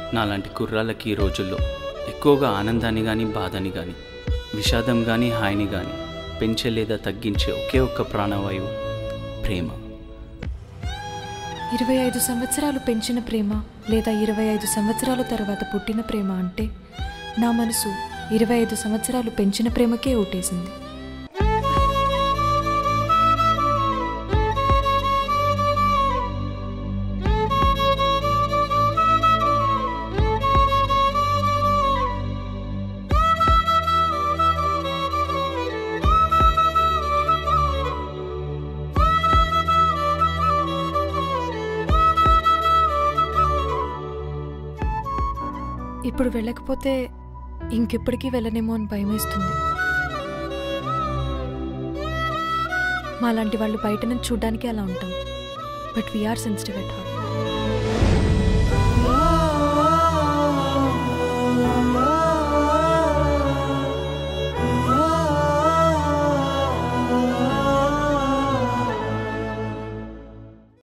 నాలాంటి కుర్రాళ్ళకి ఈ రోజుల్లో ఎక్కువగా ఆనందాన్ని కానీ బాధని కానీ విషాదం కానీ హాయిని కానీ పెంచే లేదా తగ్గించే ఒకే ఒక్క ప్రాణవాయువు ప్రేమ ఇరవై ఐదు సంవత్సరాలు పెంచిన ప్రేమ లేదా ఇరవై ఐదు సంవత్సరాల తర్వాత పుట్టిన ప్రేమ అంటే నా మనసు ఇరవై ఐదు సంవత్సరాలు పెంచిన ప్రేమకే ఓటేసింది ఇప్పుడు వెళ్ళకపోతే ఇంకెప్పటికీ వెళ్ళనేమో అని భయమేస్తుంది మాలాంటి వాళ్ళు బయట నుంచి చూడడానికి అలా ఉంటాం but we're sensitive at heart